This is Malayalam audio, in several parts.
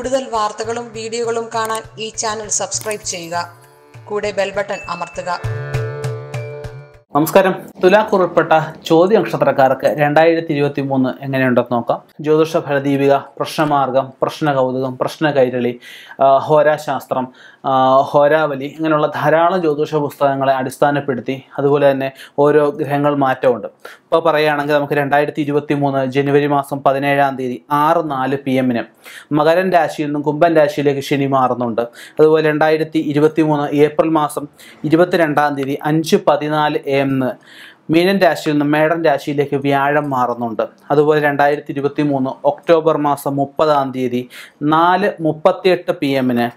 കൂടുതൽ വാർത്തകളും വീഡിയോകളും കാണാൻ ഈ ചാനൽ സബ്സ്ക്രൈബ് ചെയ്യുക കൂടെ ബെൽ ബട്ടൺ അമർത്തുക നമസ്കാരം തുലാക്കുറിൽപ്പെട്ട ചോദ്യ നക്ഷത്രക്കാർക്ക് രണ്ടായിരത്തി ഇരുപത്തി മൂന്ന് എങ്ങനെയുണ്ടെന്ന് നോക്കാം ജ്യോതിഷ ഫലദീപിക പ്രശ്നമാർഗം പ്രശ്ന കൗതുകം പ്രശ്ന കൈരളി ആ, ഹോരാശാസ്ത്രം ആ, ഹോരാവലി ഇങ്ങനെയുള്ള ധാരാളം ജ്യോതിഷ പുസ്തകങ്ങളെ അടിസ്ഥാനപ്പെടുത്തി അതുപോലെ തന്നെ ഓരോ ഗ്രഹങ്ങൾ മാറ്റമുണ്ട് ഇപ്പോൾ പറയുകയാണെങ്കിൽ നമുക്ക് രണ്ടായിരത്തി ഇരുപത്തി മൂന്ന് ജനുവരി മാസം പതിനേഴാം തീയതി ആറ് നാല് പി എമ്മിന് മകരൻ രാശിയിൽ നിന്നും കുംഭൻ രാശിയിലേക്ക് ശനി മാറുന്നുണ്ട് അതുപോലെ രണ്ടായിരത്തി ഇരുപത്തി മൂന്ന് ഏപ്രിൽ മാസം ഇരുപത്തിരണ്ടാം തീയതി അഞ്ച് പതിനാല് എം മീനൻ രാശിയിൽ നിന്ന് മേടൻ രാശിയിലേക്ക് വ്യാഴം മാറുന്നുണ്ട് അതുപോലെ രണ്ടായിരത്തി ഇരുപത്തി മൂന്ന് ഒക്ടോബർ മാസം മുപ്പതാം തീയതി നാല് മുപ്പത്തിയെട്ട് പി എമ്മിന്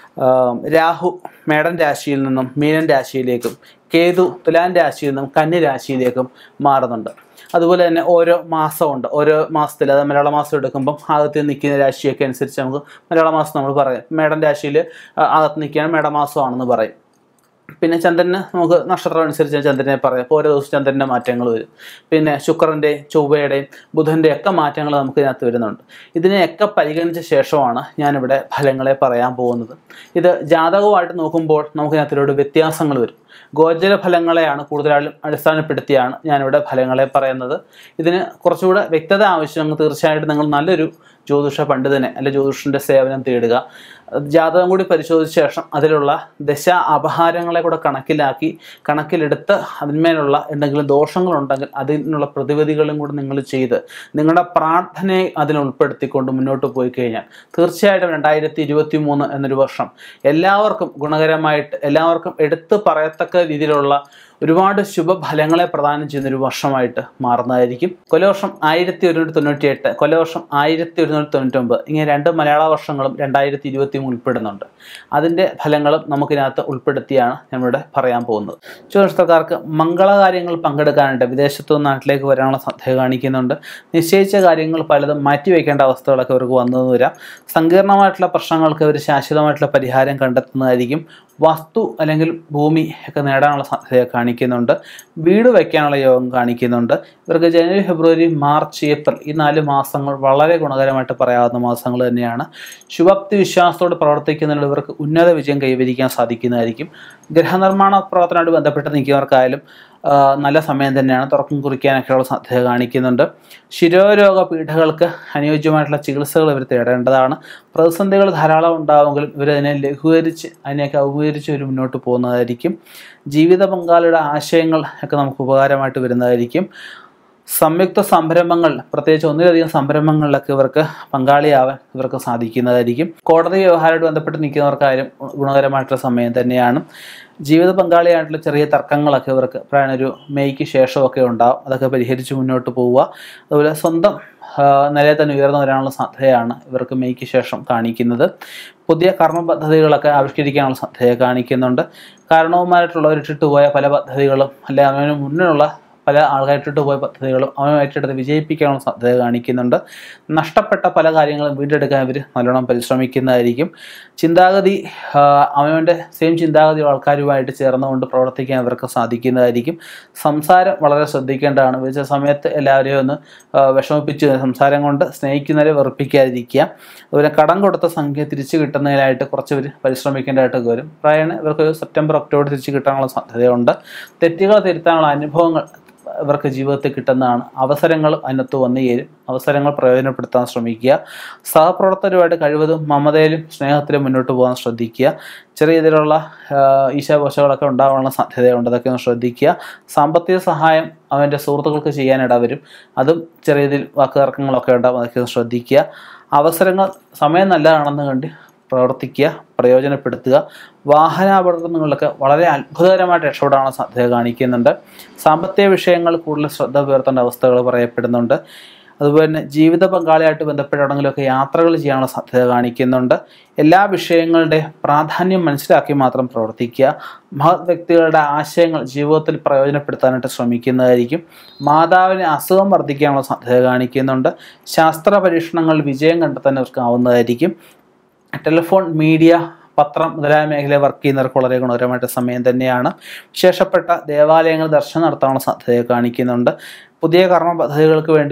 രാഹു മേടൻ രാശിയിൽ നിന്നും മീനൻ രാശിയിലേക്കും കേതു തുലാൻ രാശിയിൽ നിന്നും കന്നി രാശിയിലേക്കും മാറുന്നുണ്ട് അതുപോലെ തന്നെ ഓരോ മാസമുണ്ട് ഓരോ മാസത്തിൽ അത് മലയാള മാസം എടുക്കുമ്പം ആദ്യത്തെ നിൽക്കുന്ന രാശിയൊക്കെ അനുസരിച്ച് നമുക്ക് മലയാള മാസം നമ്മൾ പറയും മേടൻ രാശിയിൽ അകത്ത് നിൽക്കുകയാണ് മേടമാസമാണെന്ന് പറയും പിന്നെ ചന്ദ്രന് നമുക്ക് നക്ഷത്രം അനുസരിച്ച് ചന്ദ്രനെ പറയാം അപ്പോൾ ഓരോ ദിവസം ചന്ദ്രൻ്റെ മാറ്റങ്ങൾ വരും പിന്നെ ശുക്രൻ്റെ ചൊവ്വയുടെയും ബുധൻ്റെ ഒക്കെ മാറ്റങ്ങൾ നമുക്ക് ഇതിനകത്ത് വരുന്നുണ്ട് ഇതിനെയൊക്കെ പരിഗണിച്ച ശേഷമാണ് ഞാനിവിടെ ഫലങ്ങളെ പറയാൻ പോകുന്നത് ഇത് ജാതകവുമായിട്ട് നോക്കുമ്പോൾ നമുക്ക് ഇതിനകത്തിലൂടെ വ്യത്യാസങ്ങൾ വരും ഗോചര ഫലങ്ങളെയാണ് കൂടുതലായും അടിസ്ഥാനപ്പെടുത്തിയാണ് ഞാനിവിടെ ഫലങ്ങളെ പറയുന്നത് ഇതിന് കുറച്ചുകൂടെ വ്യക്തത ആവശ്യമെങ്കിൽ തീർച്ചയായിട്ടും നിങ്ങൾ നല്ലൊരു ജ്യോതിഷ പണ്ഡിതനെ അല്ലെ ജ്യോതിഷൻ്റെ സേവനം തേടുക ജാതകം കൂടി പരിശോധിച്ച ശേഷം അതിലുള്ള ദശ അപഹാരങ്ങളെ കൂടെ കണക്കിലാക്കി കണക്കിലെടുത്ത് അതിന്മേലുള്ള എന്തെങ്കിലും ദോഷങ്ങളുണ്ടെങ്കിൽ അതിനുള്ള പ്രതിവിധികളും കൂടി നിങ്ങൾ ചെയ്ത് നിങ്ങളുടെ പ്രാർത്ഥനയെ അതിൽ ഉൾപ്പെടുത്തിക്കൊണ്ട് മുന്നോട്ട് പോയി കഴിഞ്ഞാൽ തീർച്ചയായിട്ടും രണ്ടായിരത്തി ഇരുപത്തി മൂന്ന് എന്നൊരു വർഷം എല്ലാവർക്കും ഗുണകരമായിട്ട് എല്ലാവർക്കും എടുത്തു പറയത്തക്ക രീതിയിലുള്ള ഒരുപാട് ശുഭഫലങ്ങളെ പ്രദാനം ചെയ്യുന്ന ഒരു വർഷമായിട്ട് മാറുന്നതായിരിക്കും കൊലവർഷം ആയിരത്തി ഒരുന്നൂറ്റി തൊണ്ണൂറ്റി എട്ട് കൊലവർഷം ആയിരത്തി ഒരുന്നൂറ്റി തൊണ്ണൂറ്റി ഒമ്പത് ഇങ്ങനെ രണ്ട് മലയാള വർഷങ്ങളും രണ്ടായിരത്തി ഇരുപത്തി മൂന്ന് ഉൾപ്പെടുന്നുണ്ട് അതിൻ്റെ ഫലങ്ങളും നമുക്കിതിനകത്ത് ഉൾപ്പെടുത്തിയാണ് നമ്മളിവിടെ പറയാൻ പോകുന്നത് ചുവനക്ഷത്രക്കാർക്ക് മംഗളകാര്യങ്ങൾ പങ്കെടുക്കാനായിട്ട് വിദേശത്തു നിന്ന് നാട്ടിലേക്ക് വരാനുള്ള സാധ്യത കാണിക്കുന്നുണ്ട് നിശ്ചയിച്ച കാര്യങ്ങൾ പലതും മാറ്റിവെക്കേണ്ട അവസ്ഥകളൊക്കെ അവർക്ക് വന്നു വരാം സങ്കീർണമായിട്ടുള്ള പ്രശ്നങ്ങൾക്ക് അവർ ശാശ്വതമായിട്ടുള്ള പരിഹാരം കണ്ടെത്തുന്നതായിരിക്കും വസ്തു അല്ലെങ്കിൽ ഭൂമി ഒക്കെ നേടാനുള്ള സാധ്യത കാണിക്കുന്നുണ്ട് വീട് വയ്ക്കാനുള്ള യോഗം കാണിക്കുന്നുണ്ട് ഇവർക്ക് ജനുവരി ഫെബ്രുവരി മാർച്ച് ഏപ്രിൽ ഈ നാല് മാസങ്ങൾ വളരെ ഗുണകരമായിട്ട് പറയാവുന്ന മാസങ്ങൾ തന്നെയാണ് ശുഭപ്തി വിശ്വാസത്തോട് പ്രവർത്തിക്കുന്നതിൽ ഇവർക്ക് ഉന്നത വിജയം കൈവരിക്കാൻ സാധിക്കുന്നതായിരിക്കും ഗ്രഹനിർമ്മാണ പ്രവർത്തനമായിട്ട് ബന്ധപ്പെട്ട് നിൽക്കുന്നവർക്കായാലും ആ, നല്ല സമയം തന്നെയാണ് തുറക്കം കുറിക്കാനൊക്കെയുള്ള സാധ്യത കാണിക്കുന്നുണ്ട് ശിരോരോഗ പീഠകൾക്ക് അനുയോജ്യമായിട്ടുള്ള ചികിത്സകൾ ഇവർ തേടേണ്ടതാണ് പ്രതിസന്ധികൾ ധാരാളം ഉണ്ടാവുമെങ്കിലും ഇവരതിനെ ലഘൂകരിച്ച് അതിനെയൊക്കെ ഔപകരിച്ച് ഇവർ മുന്നോട്ട് പോകുന്നതായിരിക്കും ജീവിത പങ്കാളിയുടെ ആശയങ്ങൾ ഒക്കെ നമുക്ക് ഉപകാരമായിട്ട് വരുന്നതായിരിക്കും സംയുക്ത സംരംഭങ്ങൾ പ്രത്യേകിച്ച് ഒന്നിലധികം സംരംഭങ്ങളിലൊക്കെ ഇവർക്ക് പങ്കാളിയാവാൻ ഇവർക്ക് സാധിക്കുന്നതായിരിക്കും കോടതി വ്യവഹാരമായിട്ട് ബന്ധപ്പെട്ട് നിൽക്കുന്നവർക്കായാലും ഗുണകരമായിട്ടുള്ള സമയം തന്നെയാണ് ജീവിത പങ്കാളിയായിട്ടുള്ള ചെറിയ തർക്കങ്ങളൊക്കെ ഇവർക്ക് പ്രായം ഒരു മെയ്ക്ക് ശേഷമൊക്കെ ഉണ്ടാവും അതൊക്കെ പരിഹരിച്ച് മുന്നോട്ട് പോവുക അതുപോലെ സ്വന്തം ആ, നിലയിൽ തന്നെ ഉയർന്നു വരാനുള്ള സാധ്യതയാണ് ഇവർക്ക് മെയ്ക്ക് ശേഷം കാണിക്കുന്നത് പുതിയ കർമ്മ പദ്ധതികളൊക്കെ ആവിഷ്കരിക്കാനുള്ള സാധ്യത കാണിക്കുന്നുണ്ട് കാരണവുമായിട്ടുള്ളവരിട്ടിട്ട് പോയ പല പദ്ധതികളും അല്ലെ അതിന് മുന്നിലുള്ള പല ആൾക്കാരിട്ടിട്ട് പോയ പദ്ധതികളും അവനുമായിട്ടെടുത്ത് വിജയിപ്പിക്കാനുള്ള സാധ്യത കാണിക്കുന്നുണ്ട് നഷ്ടപ്പെട്ട പല കാര്യങ്ങളും വീണ്ടെടുക്കാൻ ഇവർ നല്ലോണം പരിശ്രമിക്കുന്നതായിരിക്കും ചിന്താഗതി ആ, അവനവൻ്റെ സെയിം ചിന്താഗതി ആൾക്കാരുമായിട്ട് ചേർന്നുകൊണ്ട് പ്രവർത്തിക്കാൻ ഇവർക്ക് സാധിക്കുന്നതായിരിക്കും സംസാരം വളരെ ശ്രദ്ധിക്കേണ്ടതാണ് വിളിച്ച സമയത്ത് എല്ലാവരെയും ഒന്ന് ആ, വിഷമിപ്പിച്ച് സംസാരം കൊണ്ട് സ്നേഹിക്കുന്നവരെ വെറുപ്പിക്കാതിരിക്കുക അതുപോലെ കടം കൊടുത്ത സംഖ്യ തിരിച്ചു കിട്ടുന്നതിനായിട്ട് കുറച്ച് ഇവർ പരിശ്രമിക്കേണ്ടതായിട്ടൊക്കെ വരും പ്രായമാണ് ഇവർക്ക് ഒരു സെപ്റ്റംബർ ഒക്ടോബർ തിരിച്ചു കിട്ടാനുള്ള സാധ്യതയുണ്ട് തെറ്റുകൾ തിരുത്താനുള്ള അനുഭവങ്ങൾ ഇവർക്ക് ജീവിതത്തിൽ കിട്ടുന്നതാണ് അവസരങ്ങൾ അതിനകത്ത് വന്നു ചേരും അവസരങ്ങൾ പ്രയോജനപ്പെടുത്താൻ ശ്രമിക്കുക സഹപ്രവർത്തകരുമായിട്ട് കഴിവതും മമതയിലും സ്നേഹത്തിലും മുന്നോട്ട് പോകാൻ ശ്രദ്ധിക്കുക ചെറിയ രീതിയിലുള്ള ഈശാപോശകളൊക്കെ ഉണ്ടാകാനുള്ള സാധ്യതയുണ്ട് അതൊക്കെ ഒന്ന് ശ്രദ്ധിക്കുക സാമ്പത്തിക സഹായം അവൻ്റെ സുഹൃത്തുക്കൾക്ക് ചെയ്യാൻ ഇടവരും അതും ചെറിയ രീതിയിൽ വാക്കുതർക്കങ്ങളൊക്കെ ഉണ്ടാകും അതൊക്കെ ഒന്ന് ശ്രദ്ധിക്കുക അവസരങ്ങൾ സമയം നല്ലതാണെന്ന് കണ്ട് പ്രവർത്തിക്കുക പ്രയോജനപ്പെടുത്തുക വാഹനാപകടങ്ങളിലൊക്കെ വളരെ അത്ഭുതകരമായിട്ട് രക്ഷപ്പെടാനുള്ള സാധ്യത കാണിക്കുന്നുണ്ട് സാമ്പത്തിക വിഷയങ്ങൾ കൂടുതൽ ശ്രദ്ധ പുലർത്തേണ്ട അവസ്ഥകൾ പറയപ്പെടുന്നുണ്ട് അതുപോലെ തന്നെ ജീവിത പങ്കാളിയായിട്ട് ബന്ധപ്പെട്ടാണെങ്കിലൊക്കെ യാത്രകൾ ചെയ്യാനുള്ള സാധ്യത കാണിക്കുന്നുണ്ട് എല്ലാ വിഷയങ്ങളുടെ പ്രാധാന്യം മനസ്സിലാക്കി മാത്രം പ്രവർത്തിക്കുക മഹത് വ്യക്തികളുടെ ആശയങ്ങൾ ജീവിതത്തിൽ പ്രയോജനപ്പെടുത്താനായിട്ട് ശ്രമിക്കുന്നതായിരിക്കും മാതാവിന് അസുഖം വർദ്ധിക്കാനുള്ള സാധ്യത കാണിക്കുന്നുണ്ട് ശാസ്ത്ര പരീക്ഷണങ്ങൾ വിജയം കണ്ടെത്താൻ അവർക്ക് ആവുന്നതായിരിക്കും ടെലിഫോൺ മീഡിയ പത്രം മുതലായ മേഖലയിൽ വർക്ക് ചെയ്യുന്നവർക്ക് വളരെ ഗുണകരമായിട്ട് സമയം തന്നെയാണ് വിശേഷപ്പെട്ട ദേവാലയങ്ങൾ ദർശനം നടത്താനുള്ള സാധ്യത കാണിക്കുന്നുണ്ട് പുതിയ കർമ്മ പദ്ധതികൾക്ക് വേണ്ടി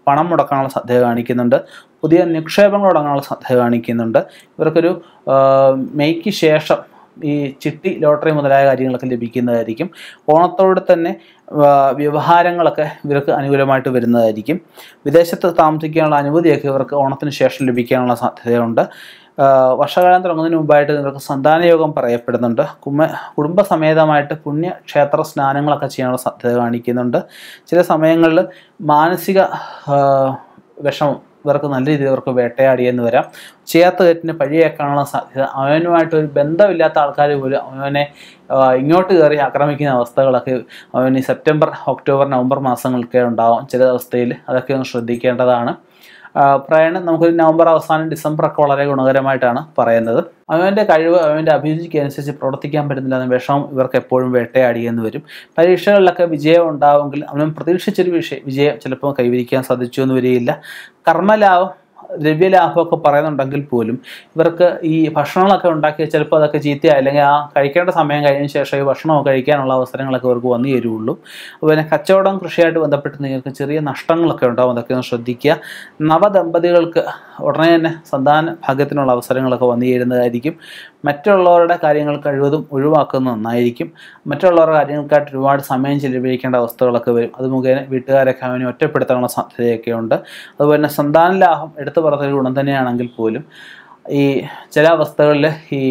പണം മുടക്കാനുള്ള സാധ്യത കാണിക്കുന്നുണ്ട് പുതിയ നിക്ഷേപങ്ങൾ തുടങ്ങാനുള്ള സാധ്യത കാണിക്കുന്നുണ്ട് ഇവർക്കൊരു ആ, മെയ്ക്ക് ശേഷം ഈ ചിട്ടി ലോട്ടറി മുതലായ കാര്യങ്ങളൊക്കെ ലഭിക്കുന്നതായിരിക്കും ഓണത്തോടെ തന്നെ ആ, വ്യവഹാരങ്ങളൊക്കെ ഇവർക്ക് അനുകൂലമായിട്ട് വരുന്നതായിരിക്കും വിദേശത്ത് താമസിക്കാനുള്ള അനുമതിയൊക്കെ ഇവർക്ക് ഓണത്തിന് ശേഷം ലഭിക്കാനുള്ള സാധ്യതയുണ്ട് ആ, വർഷകാലം തുടങ്ങുന്നതിന് മുമ്പായിട്ട് ഇവർക്ക് സന്താനയോഗം പറയപ്പെടുന്നുണ്ട് കുമ്മ കുടുംബസമേതമായിട്ട് പുണ്യക്ഷേത്ര സ്നാനങ്ങളൊക്കെ ചെയ്യാനുള്ള സാധ്യത കാണിക്കുന്നുണ്ട് ചില സമയങ്ങളിൽ മാനസിക ആ, വിഷമം ഇവർക്ക് നല്ല രീതിയിൽ ഇവർക്ക് വേട്ടയാടിയെന്ന് വരാം ചെയ്യാത്ത തെറ്റിന് പഴിയേക്കാനുള്ള സാധ്യത അവനുമായിട്ട് ഒരു ബന്ധമില്ലാത്ത ആൾക്കാർ പോലും അവനെ ആ, ഇങ്ങോട്ട് കയറി ആക്രമിക്കുന്ന അവസ്ഥകളൊക്കെ അവന് ഈ സെപ്റ്റംബർ ഒക്ടോബർ നവംബർ മാസങ്ങളൊക്കെ ഉണ്ടാവും ചില അവസ്ഥയിൽ അതൊക്കെ ഒന്ന് ശ്രദ്ധിക്കേണ്ടതാണ് ആ, പ്രയാണം നമുക്കൊരു നവംബർ അവസാനം ഡിസംബർ ഒക്കെ വളരെ ഗുണകരമായിട്ടാണ് പറയുന്നത് അവൻ്റെ കഴിവ് അവൻ്റെ അഭിരുചിക്ക് അനുസരിച്ച് പ്രവർത്തിക്കാൻ പറ്റുന്നില്ല എന്ന വിഷമം ഇവർക്ക് എപ്പോഴും വേട്ടയാടിയെന്ന് വരും പരീക്ഷകളിലൊക്കെ വിജയം ഉണ്ടാവുമെങ്കിൽ അവനും പ്രതീക്ഷിച്ചൊരു വിഷയ വിജയം ചിലപ്പോൾ കൈവരിക്കാൻ സാധിച്ചു എന്ന് വരികയില്ല കർമ്മലാഭം ദ്രവ്യലാഭമൊക്കെ പറയുന്നുണ്ടെങ്കിൽ പോലും ഇവർക്ക് ഈ ഭക്ഷണങ്ങളൊക്കെ ഉണ്ടാക്കി ചിലപ്പോൾ അതൊക്കെ ചീത്തയായി അല്ലെങ്കിൽ ആ കഴിക്കേണ്ട സമയം കഴിഞ്ഞ ശേഷം ഈ ഭക്ഷണമൊക്കെ കഴിക്കാനുള്ള അവസരങ്ങളൊക്കെ ഇവർക്ക് വന്നു തരുള്ളൂ അതുപോലെ കച്ചവടം കൃഷിയായിട്ട് ബന്ധപ്പെട്ട് നിങ്ങൾക്ക് ചെറിയ നഷ്ടങ്ങളൊക്കെ ഉണ്ടാവും അതൊക്കെ ഒന്ന് ശ്രദ്ധിക്കുക നവദമ്പതികൾക്ക് ഉടനെ തന്നെ സന്താന ഭാഗ്യത്തിനുള്ള അവസരങ്ങളൊക്കെ വന്നു ചേരുന്നതായിരിക്കും മറ്റുള്ളവരുടെ കാര്യങ്ങൾ കഴിവതും ഒഴിവാക്കുന്നത് നന്നായിരിക്കും മറ്റുള്ളവരുടെ കാര്യങ്ങൾക്കായിട്ട് ഒരുപാട് സമയം ചെലവഴിക്കേണ്ട അവസ്ഥകളൊക്കെ വരും അത് മുഖേന വീട്ടുകാരൊക്കെ അവനെ ഒറ്റപ്പെടുത്താനുള്ള സാധ്യതയൊക്കെ ഉണ്ട് അതുപോലെ തന്നെ സന്താന ലാഭം എടുത്തു പറഞ്ഞൊരു ഗുണം തന്നെയാണെങ്കിൽ പോലും ഈ ചില അവസ്ഥകളിൽ ഈ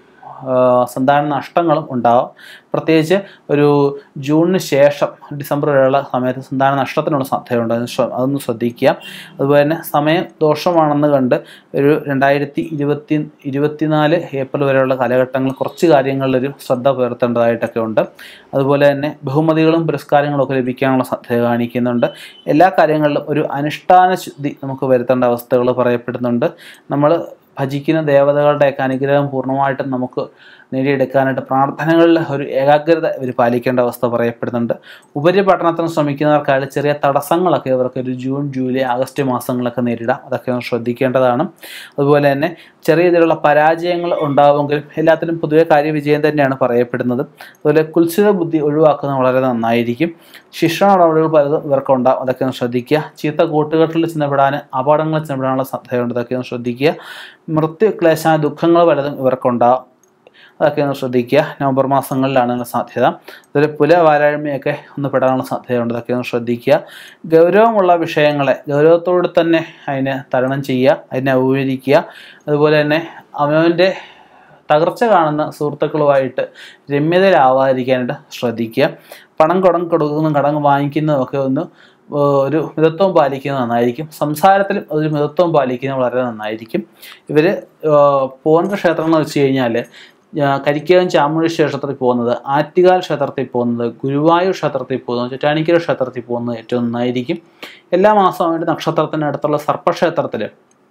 ആ, സന്താന നഷ്ടങ്ങളും ഉണ്ടാവും പ്രത്യേകിച്ച് ഒരു ജൂണിന് ശേഷം ഡിസംബർ വരെയുള്ള സമയത്ത് സന്താന നഷ്ടത്തിനുള്ള സാധ്യതയുണ്ട് അത് ശ്ര- അതൊന്ന് ശ്രദ്ധിക്കുക അതുപോലെ തന്നെ സമയം ദോഷമാണെന്ന് കണ്ട് ഒരു രണ്ടായിരത്തി ഇരുപത്തി ഇരുപത്തിനാല് ഏപ്രിൽ വരെയുള്ള കാലഘട്ടങ്ങളിൽ കുറച്ച് കാര്യങ്ങളിലൊരു ശ്രദ്ധ പുലർത്തേണ്ടതായിട്ടൊക്കെ ഉണ്ട് അതുപോലെ തന്നെ ബഹുമതികളും പുരസ്കാരങ്ങളും ഒക്കെ ലഭിക്കാനുള്ള സാധ്യത കാണിക്കുന്നുണ്ട് എല്ലാ കാര്യങ്ങളിലും ഒരു അനുഷ്ഠാന ശുദ്ധി നമുക്ക് വരുത്തേണ്ട അവസ്ഥകൾ പറയപ്പെടുന്നുണ്ട് നമ്മൾ ഭജിക്കുന്ന ദേവതകളുടെയൊക്കെ അനുഗ്രഹം പൂർണ്ണമായിട്ടും നമുക്ക് നേടിയെടുക്കാനായിട്ട് പ്രാർത്ഥനകളിൽ ഒരു ഏകാഗ്രത ഇവർ പാലിക്കേണ്ട അവസ്ഥ പറയപ്പെടുന്നുണ്ട് ഉപരിപഠനത്തിന് ശ്രമിക്കുന്നവർക്കായിട്ട് ചെറിയ തടസ്സങ്ങളൊക്കെ ഇവർക്ക് ഒരു ജൂൺ ജൂലൈ ആഗസ്റ്റ് മാസങ്ങളൊക്കെ നേരിടാം അതൊക്കെ ഒന്ന് ശ്രദ്ധിക്കേണ്ടതാണ് അതുപോലെ തന്നെ ചെറിയ രീതിയിലുള്ള പരാജയങ്ങൾ ഉണ്ടാവുമെങ്കിലും എല്ലാത്തിലും പൊതുവെ കാര്യവിജയം തന്നെയാണ് പറയപ്പെടുന്നത് അതുപോലെ കുൽസിത ബുദ്ധി ഒഴിവാക്കുന്നത് വളരെ നന്നായിരിക്കും ശിക്ഷണ നടപടികൾ പലതും ഇവർക്കുണ്ടാവും അതൊക്കെ ഒന്ന് ശ്രദ്ധിക്കുക ചീത്ത കൂട്ടുകെട്ടിൽ ചെന്നപ്പെടാൻ അപകടങ്ങളിൽ ചെന്നപ്പെടാനുള്ള സാധ്യതയുണ്ട് അതൊക്കെ ഒന്ന് ശ്രദ്ധിക്കുക മൃത്യു ക്ലേശ ദുഃഖങ്ങൾ പലതും ഇവർക്കുണ്ടാവും അതൊക്കെ ഒന്ന് ശ്രദ്ധിക്കുക നവംബർ മാസങ്ങളിലാണ് ഇതിന് സാധ്യത അതുപോലെ പുല വാരാഴ്മയൊക്കെ ഒന്ന് പെടാനുള്ള സാധ്യതയുണ്ട് അതൊക്കെ ഒന്ന് ശ്രദ്ധിക്കുക ഗൗരവമുള്ള വിഷയങ്ങളെ ഗൗരവത്തോടെ തന്നെ അതിനെ തരണം ചെയ്യുക അതിനെ അഭിമുഖീകരിക്കുക അതുപോലെ തന്നെ അവനവൻ്റെ തകർച്ച കാണുന്ന സുഹൃത്തുക്കളുമായിട്ട് രമ്യതയിലാവാതിരിക്കാനായിട്ട് ശ്രദ്ധിക്കുക പണം കടം കൊടുക്കുന്നതും കടം വാങ്ങിക്കുന്നതും ഒക്കെ ഒന്ന് ഏഹ് ഒരു മിതത്വം പാലിക്കുന്നത് നന്നായിരിക്കും സംസാരത്തിലും ഒരു മിതത്വം പാലിക്കുന്നത് വളരെ നന്നായിരിക്കും ഇവർ പോകേണ്ട ക്ഷേത്രങ്ങൾ വെച്ച് കഴിഞ്ഞാൽ കരിക്കകം ചാമുണ്ടി ക്ഷേത്രത്തിൽ പോകുന്നത് ആറ്റുകാൽ ക്ഷേത്രത്തിൽ പോകുന്നത് ഗുരുവായൂർ ക്ഷേത്രത്തിൽ പോകുന്നത് ചുറ്റാനിക്കര ക്ഷേത്രത്തിൽ പോകുന്നത് ഏറ്റവും നന്നായിരിക്കും എല്ലാ മാസവും അവരുടെ നക്ഷത്രത്തിനടുത്തുള്ള സർപ്പക്ഷേത്രത്തിൽ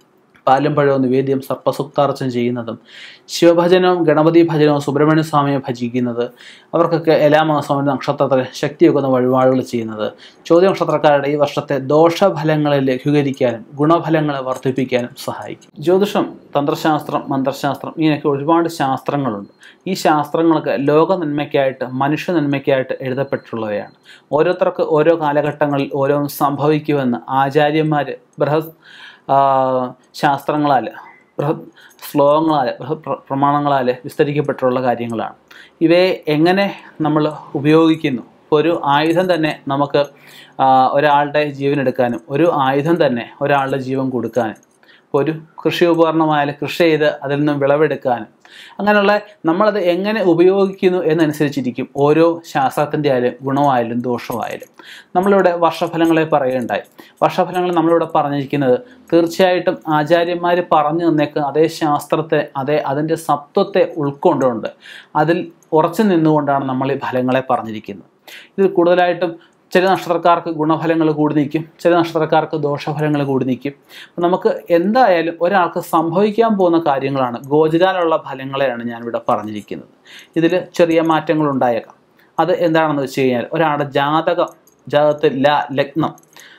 പാലും പഴവും നിവേദ്യം സർപ്പസുക്താർച്ചന ചെയ്യുന്നതും ശിവഭജനവും ഗണപതി ഭജനവും സുബ്രഹ്മണ്യ സ്വാമിയെ ഭജിക്കുന്നത് അവർക്കൊക്കെ എല്ലാ മാസവും ഒരു നക്ഷത്രത്തിൽ ശക്തിയൊക്കുന്ന വഴിപാടുകൾ ചെയ്യുന്നത് ചോദ്യ നക്ഷത്രക്കാരുടെ ഈ വർഷത്തെ ദോഷഫലങ്ങളെ ലഘൂകരിക്കാനും ഗുണഫലങ്ങളെ വർദ്ധിപ്പിക്കാനും സഹായിക്കും ജ്യോതിഷം തന്ത്രശാസ്ത്രം മന്ത്രശാസ്ത്രം ഇങ്ങനെയൊക്കെ ഒരുപാട് ശാസ്ത്രങ്ങളുണ്ട് ഈ ശാസ്ത്രങ്ങളൊക്കെ ലോക നന്മയ്ക്കായിട്ട് മനുഷ്യ നന്മയ്ക്കായിട്ട് എഴുതപ്പെട്ടിട്ടുള്ളവയാണ് ഓരോരുത്തർക്ക് ഓരോ കാലഘട്ടങ്ങളിൽ ഓരോന്ന് സംഭവിക്കുമെന്ന് ആചാര്യന്മാർ ബൃഹത് ആ, ശാസ്ത്രങ്ങളാൽ ബൃഹത് ശ്ലോകങ്ങളാൽ ബൃഹത് പ്ര- പ്രമാണങ്ങളാൽ വിസ്തരിക്കപ്പെട്ടിട്ടുള്ള കാര്യങ്ങളാണ് ഇവയെ എങ്ങനെ നമ്മൾ ഉപയോഗിക്കുന്നു ഇപ്പോൾ ഒരു ആയുധം തന്നെ നമുക്ക് ആ, ഒരാളുടെ ജീവൻ എടുക്കാനും ഒരു ആയുധം തന്നെ ഒരാളുടെ ജീവൻ കൊടുക്കാനും ഇപ്പോൾ ഒരു കൃഷി ഉപകരണമായാലും കൃഷി ചെയ്ത് അതിൽ നിന്നും വിളവെടുക്കാനും അങ്ങനെയുള്ള നമ്മളത് എങ്ങനെ ഉപയോഗിക്കുന്നു എന്നനുസരിച്ചിരിക്കും ഓരോ ശാസ്ത്രത്തിൻ്റെ ആയാലും ഗുണമായാലും ദോഷമായാലും നമ്മളിവിടെ വർഷഫലങ്ങളെ പറയുകയുണ്ടായി വർഷഫലങ്ങൾ നമ്മളിവിടെ പറഞ്ഞിരിക്കുന്നത് തീർച്ചയായിട്ടും ആചാര്യന്മാർ പറഞ്ഞു തന്നേക്ക് അതേ ശാസ്ത്രത്തെ അതേ അതിൻ്റെ സത്വത്തെ ഉൾക്കൊണ്ടുകൊണ്ട് അതിൽ ഉറച്ചു നിന്നുകൊണ്ടാണ് നമ്മൾ ഈ ഫലങ്ങളെ പറഞ്ഞിരിക്കുന്നത് ഇതിൽ കൂടുതലായിട്ടും ചില നക്ഷത്രക്കാർക്ക് ഗുണഫലങ്ങൾ കൂടി നിൽക്കും ചില നക്ഷത്രക്കാർക്ക് ദോഷഫലങ്ങൾ കൂടി നിൽക്കും അപ്പം നമുക്ക് എന്തായാലും ഒരാൾക്ക് സംഭവിക്കാൻ പോകുന്ന കാര്യങ്ങളാണ് ഗോചരാലുള്ള ഫലങ്ങളെയാണ് ഞാനിവിടെ പറഞ്ഞിരിക്കുന്നത് ഇതിൽ ചെറിയ മാറ്റങ്ങൾ ഉണ്ടായേക്കാം അത് എന്താണെന്ന് വെച്ച് കഴിഞ്ഞാൽ ഒരാളുടെ ജാതകം ജാതകത്തിൽ ല ലഗ്നം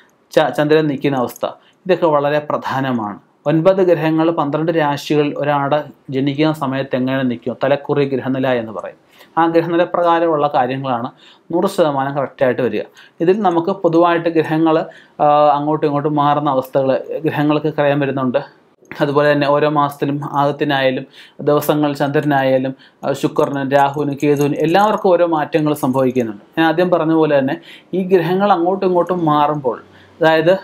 ച ചന്ദ്രൻ നിൽക്കുന്ന അവസ്ഥ ഇതൊക്കെ വളരെ പ്രധാനമാണ് ഒൻപത് ഗ്രഹങ്ങൾ പന്ത്രണ്ട് രാശികളിൽ ഒരാടെ ജനിക്കുന്ന സമയത്ത് എങ്ങനെ നിൽക്കും തലക്കുറി ഗ്രഹനില എന്ന് പറയും ആ ഗ്രഹനില പ്രകാരമുള്ള കാര്യങ്ങളാണ് നൂറ് ശതമാനം കറക്റ്റായിട്ട് വരിക ഇതിൽ നമുക്ക് പൊതുവായിട്ട് ഗ്രഹങ്ങൾ അങ്ങോട്ടും ഇങ്ങോട്ടും മാറുന്ന അവസ്ഥകൾ ഗ്രഹങ്ങൾക്ക് പറയാൻ വരുന്നുണ്ട് അതുപോലെ തന്നെ ഓരോ മാസത്തിലും ആദത്തിനായാലും ദിവസങ്ങൾ ചന്ദ്രനായാലും ആ, ശുക്രനും രാഹുവിനും കേതുവിനും എല്ലാവർക്കും ഓരോ മാറ്റങ്ങൾ സംഭവിക്കുന്നുണ്ട് ഞാൻ ആദ്യം പറഞ്ഞ പോലെ തന്നെ ഈ ഗ്രഹങ്ങൾ അങ്ങോട്ടും ഇങ്ങോട്ടും മാറുമ്പോൾ അതായത്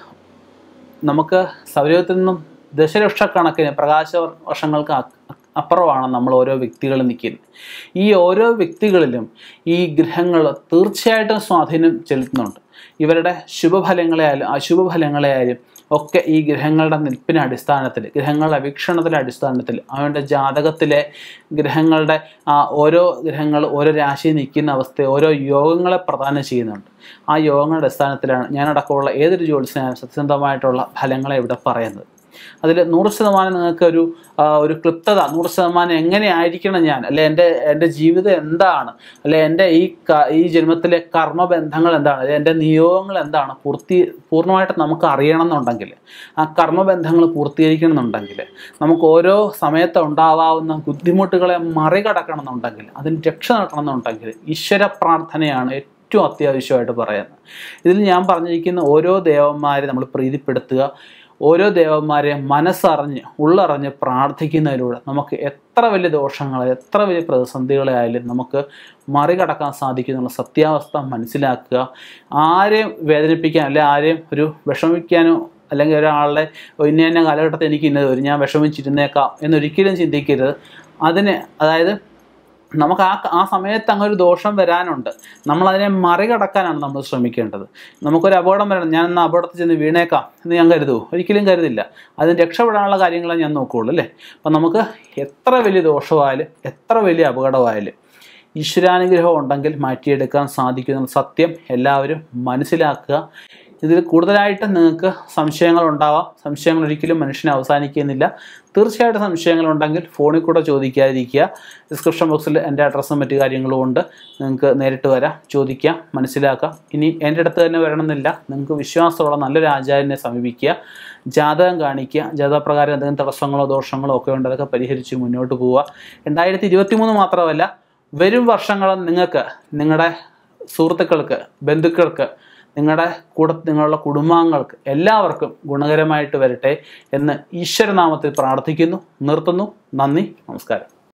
നമുക്ക് സൗരയൂഥത്തിൽ നിന്നും ദശലക്ഷക്കണക്കിന് പ്രകാശ വർഷങ്ങൾക്ക് അ- അപ്പുറമാണ് നമ്മൾ ഓരോ വ്യക്തികൾ നിൽക്കുന്നത് ഈ ഓരോ വ്യക്തികളിലും ഈ ഗ്രഹങ്ങൾ തീർച്ചയായിട്ടും സ്വാധീനം ചെലുത്തുന്നുണ്ട് ഇവരുടെ ശുഭഫലങ്ങളെയായാലും അശുഭഫലങ്ങളെയായാലും ഒക്കെ ഈ ഗ്രഹങ്ങളുടെ നിൽപ്പിന് അടിസ്ഥാനത്തിൽ ഗ്രഹങ്ങളുടെ വീക്ഷണത്തിൻ്റെ അടിസ്ഥാനത്തിൽ അവൻ്റെ ജാതകത്തിലെ ഗ്രഹങ്ങളുടെ ആ ഓരോ ഗ്രഹങ്ങൾ ഓരോ രാശിയിൽ നിൽക്കുന്ന അവസ്ഥ ഓരോ യോഗങ്ങളെ പ്രദാനം ചെയ്യുന്നുണ്ട് ആ യോഗങ്ങളുടെ അടിസ്ഥാനത്തിലാണ് ഞാനടക്കമുള്ള ഏതൊരു ജ്യോത്സ്യനായാലും സത്യസന്ധമായിട്ടുള്ള ഫലങ്ങളെ ഇവിടെ പറയുന്നത് അതിൽ നൂറ് ശതമാനം നിങ്ങൾക്ക് ഒരു ആ, ഒരു ക്ലിപ്തത നൂറ് ശതമാനം എങ്ങനെയായിരിക്കണം ഞാൻ അല്ലെ എൻ്റെ എൻ്റെ ജീവിതം എന്താണ് അല്ലെ എൻ്റെ ഈ ക- ഈ ജന്മത്തിലെ കർമ്മബന്ധങ്ങൾ എന്താണ് അല്ലെ എൻ്റെ നിയോഗങ്ങൾ എന്താണ് പൂർത്തി പൂർണ്ണമായിട്ട് നമുക്ക് അറിയണം എന്നുണ്ടെങ്കിൽ ആ കർമ്മബന്ധങ്ങൾ പൂർത്തീകരിക്കണം എന്നുണ്ടെങ്കിൽ നമുക്ക് ഓരോ സമയത്ത് ഉണ്ടാവാവുന്ന ബുദ്ധിമുട്ടുകളെ മറികടക്കണം എന്നുണ്ടെങ്കിൽ അതിന് രക്ഷ നടക്കണം എന്നുണ്ടെങ്കിൽ ഈശ്വര പ്രാർത്ഥനയാണ് ഏറ്റവും അത്യാവശ്യമായിട്ട് പറയുന്നത് ഇതിൽ ഞാൻ പറഞ്ഞിരിക്കുന്ന ഓരോ ദേവന്മാരെ നമ്മൾ പ്രീതിപ്പെടുത്തുക ഓരോ ദേവന്മാരെ മനസ്സറിഞ്ഞ് ഉള്ളറിഞ്ഞ് പ്രാർത്ഥിക്കുന്നതിലൂടെ നമുക്ക് എത്ര വലിയ ദോഷങ്ങൾ എത്ര വലിയ പ്രതിസന്ധികളെ ആയാലും നമുക്ക് മറികടക്കാൻ സാധിക്കുന്നുള്ള സത്യാവസ്ഥ മനസ്സിലാക്കുക ആരെയും വേദനിപ്പിക്കാൻ അല്ലെ ആരെയും ഒരു വിഷമിക്കാനോ അല്ലെങ്കിൽ ഒരാളുടെ ഇന്ന ഇന്ന കാലഘട്ടത്തിൽ എനിക്ക് ഇന്നത് വരും ഞാൻ വിഷമിച്ചിരുന്നേക്കാം എന്നൊരിക്കലും ചിന്തിക്കരുത് അതിന് അതായത് നമുക്ക് ആ ആ സമയത്ത് അങ്ങനെ ഒരു ദോഷം വരാനുണ്ട് നമ്മളതിനെ മറികടക്കാനാണ് നമ്മൾ ശ്രമിക്കേണ്ടത് നമുക്കൊരു അപകടം വരണം ഞാൻ എന്നാൽ അപകടത്തിൽ ചെന്ന് വീണേക്കാം എന്ന് ഞാൻ കരുതുമോ ഒരിക്കലും കരുതില്ല അതിന് രക്ഷപ്പെടാനുള്ള കാര്യങ്ങളെ ഞാൻ നോക്കുകയുള്ളൂ അല്ലേ അപ്പം നമുക്ക് എത്ര വലിയ ദോഷമായാലും എത്ര വലിയ അപകടമായാലും ഈശ്വരാനുഗ്രഹം ഉണ്ടെങ്കിൽ മാറ്റിയെടുക്കാൻ സാധിക്കുന്ന സത്യം എല്ലാവരും മനസ്സിലാക്കുക ഇതിൽ കൂടുതലായിട്ട് നിങ്ങൾക്ക് സംശയങ്ങൾ ഉണ്ടാവാം സംശയങ്ങൾ ഒരിക്കലും മനുഷ്യനെ അവസാനിക്കുന്നില്ല തീർച്ചയായിട്ടും സംശയങ്ങളുണ്ടെങ്കിൽ ഫോണിൽ കൂടെ ചോദിക്കാതിരിക്കുക ഡിസ്ക്രിപ്ഷൻ ബോക്സിൽ എൻ്റെ അഡ്രസ്സും മറ്റു കാര്യങ്ങളും ഉണ്ട് നിങ്ങൾക്ക് നേരിട്ട് വരാം ചോദിക്കാം മനസ്സിലാക്കാം ഇനി എൻ്റെ അടുത്ത് തന്നെ വരണമെന്നില്ല നിങ്ങൾക്ക് വിശ്വാസമുള്ള നല്ലൊരു ആചാര്യനെ സമീപിക്കുക ജാതകം കാണിക്കുക ജാതകപ്രകാരം എന്തെങ്കിലും തടസ്സങ്ങളോ ദോഷങ്ങളോ ഒക്കെ ഉണ്ട് അതൊക്കെ പരിഹരിച്ച് മുന്നോട്ട് പോവുക രണ്ടായിരത്തി ഇരുപത്തി മൂന്ന് മാത്രമല്ല വരും വർഷങ്ങളും നിങ്ങൾക്ക് നിങ്ങളുടെ സുഹൃത്തുക്കൾക്ക് ബന്ധുക്കൾക്ക് നിങ്ങളുടെ കൂടെ നിങ്ങളുടെ കുടുംബാംഗങ്ങൾക്ക് എല്ലാവർക്കും ഗുണകരമായിട്ട് വരട്ടെ എന്ന് ഈശ്വരനാമത്തിൽ പ്രാർത്ഥിക്കുന്നു നിർത്തുന്നു നന്ദി നമസ്കാരം